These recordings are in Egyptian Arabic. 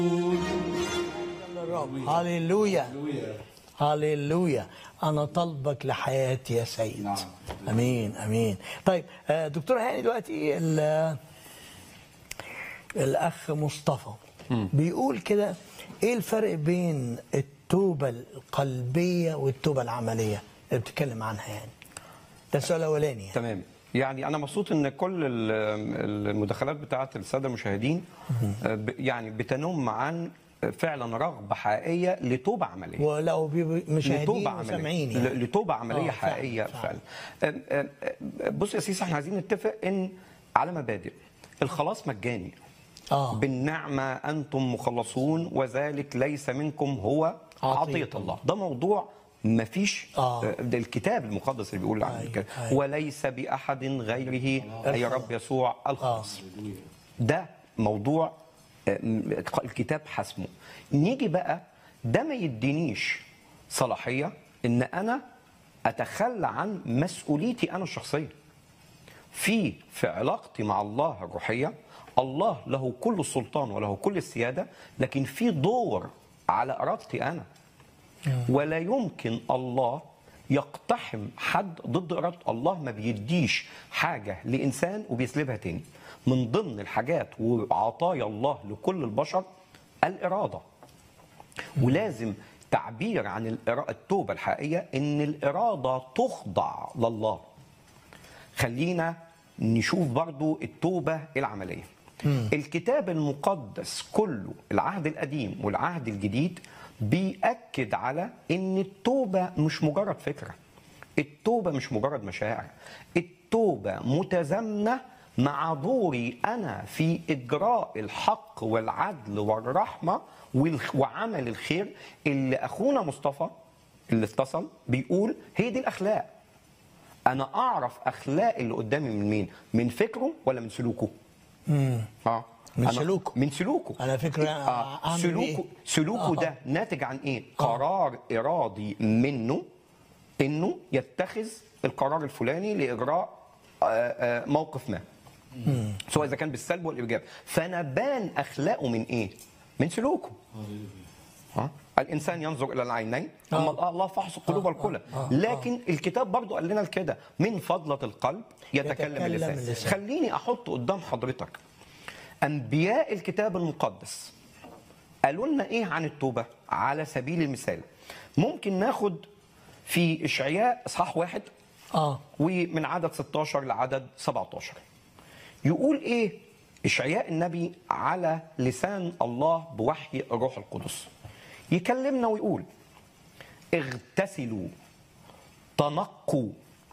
الرب هللويا هللويا انا طلبك لحياتي يا سيد نعم. امين امين طيب آه، دكتور هاني دلوقتي ال- الاخ مصطفى بيقول كده ايه الفرق بين التوبه القلبيه والتوبه العمليه اللي بتتكلم عنها يعني ده السؤال الاولاني يعني. تمام يعني انا مبسوط ان كل ال- المداخلات بتاعت الساده المشاهدين آه، ب- يعني بتنم عن فعلا رغبه حقيقيه لتوبه عمليه ولو بي- مشاهدين لتوبه عمليه وسامعين ل- يعني. لتوبه عمليه آه، فعلا، حقيقيه فعلا. فعلا, آم، آم، آم، بص يا سيسي احنا عايزين نتفق ان على مبادئ الخلاص مجاني آه. بالنعمه انتم مخلصون وذلك ليس منكم هو عطية عطيه الله ده موضوع مفيش آه. آه، ده الكتاب المقدس اللي بيقول عن أيوة، كده أيوة. وليس باحد غيره اي الخلاص. رب يسوع الخلاص ده موضوع آه، م- الكتاب حسمه نيجي بقى ده ما يدينيش صلاحيه ان انا اتخلى عن مسؤوليتي انا الشخصيه في في علاقتي مع الله الروحيه الله له كل السلطان وله كل السياده لكن في دور على ارادتي انا ولا يمكن الله يقتحم حد ضد ارادة الله ما بيديش حاجه لانسان وبيسلبها تاني من ضمن الحاجات وعطايا الله لكل البشر الاراده ولازم تعبير عن الإرا- التوبه الحقيقيه ان الاراده تخضع لله خلينا نشوف برضو التوبة العملية الكتاب المقدس كله العهد القديم والعهد الجديد بيأكد على ان التوبة مش مجرد فكرة التوبة مش مجرد مشاعر التوبة متزامنة مع دوري أنا في إجراء الحق والعدل والرحمة والخ- وعمل الخير اللي أخونا مصطفى اللي اتصل بيقول هي دي الأخلاق انا اعرف اخلاق اللي قدامي من مين من فكره ولا من سلوكه اه من أنا- سلوكه. من سلوكه أنا فكرة آه. أعمل سلوكه إيه؟ سلوكه آه. ده ناتج عن ايه قرار ارادي منه انه يتخذ القرار الفلاني لاجراء آه، آه، موقف ما سواء اذا كان بالسلب والايجاب فانا بان اخلاقه من ايه من سلوكه ها؟ الانسان ينظر الى العينين اما الله فحص القلوب والكلى لكن الكتاب برضو قال لنا كده من فضله القلب يتكلم يتكلم اللسان اللسان. خليني احط قدام حضرتك انبياء الكتاب المقدس قالوا لنا ايه عن التوبه على سبيل المثال ممكن ناخد في اشعياء اصحاح واحد اه ومن عدد 16 لعدد 17 يقول ايه اشعياء النبي على لسان الله بوحي الروح القدس يكلمنا ويقول اغتسلوا تنقوا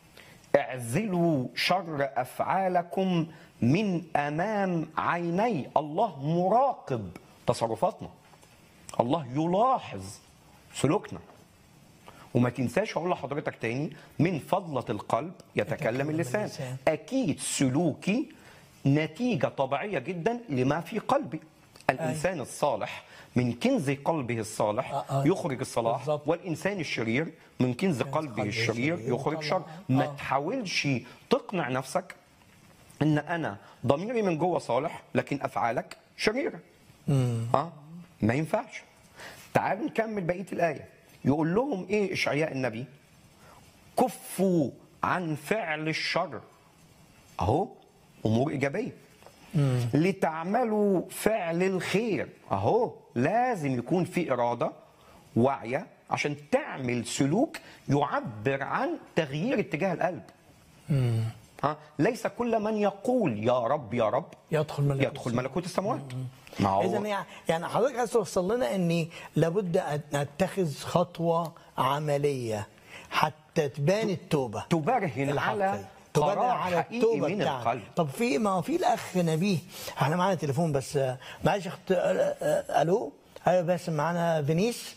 اعزلوا شر افعالكم من امام عيني الله مراقب تصرفاتنا الله يلاحظ سلوكنا وما تنساش اقول لحضرتك تاني من فضلة القلب يتكلم اللسان اللسان. اكيد سلوكي نتيجة طبيعية جدا لما في قلبي الانسان الصالح من كنز قلبه الصالح آه، آه. يخرج الصلاح بالظبط. والانسان الشرير من كنز قلبه قلبه الشرير الشرير يخرج يطلع. شر ما آه. تحاولش تقنع نفسك ان انا ضميري من جوه صالح لكن افعالك شريره اه ما ينفعش تعالوا نكمل بقيه الايه يقول لهم ايه اشعياء النبي كفوا عن فعل الشر اهو امور ايجابيه لتعملوا فعل الخير اهو لازم يكون في اراده واعيه عشان تعمل سلوك يعبر عن تغيير اتجاه القلب ها ليس كل من يقول يا رب يا رب يدخل ملكوت يدخل ملكوت السماوات ما هو اذا يعني يعني حضرتك عايز توصل لنا اني لابد ان نتخذ خطوه عمليه حتى تبان التوبه تبرهن على الحقيقي. تبان قرار على حقيقي التوبه من بتاعنا. القلب طب في ما هو في الاخ نبيه احنا معانا تليفون بس آه، معلش يا اخت آه، آه، الو ايوه باسم معانا فينيس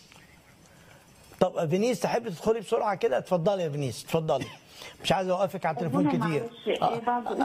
طب فينيس تحب تدخلي بسرعه كده اتفضلي يا فينيس اتفضلي مش عايز اوقفك على التليفون ربنا كتير معلش، إيه بعض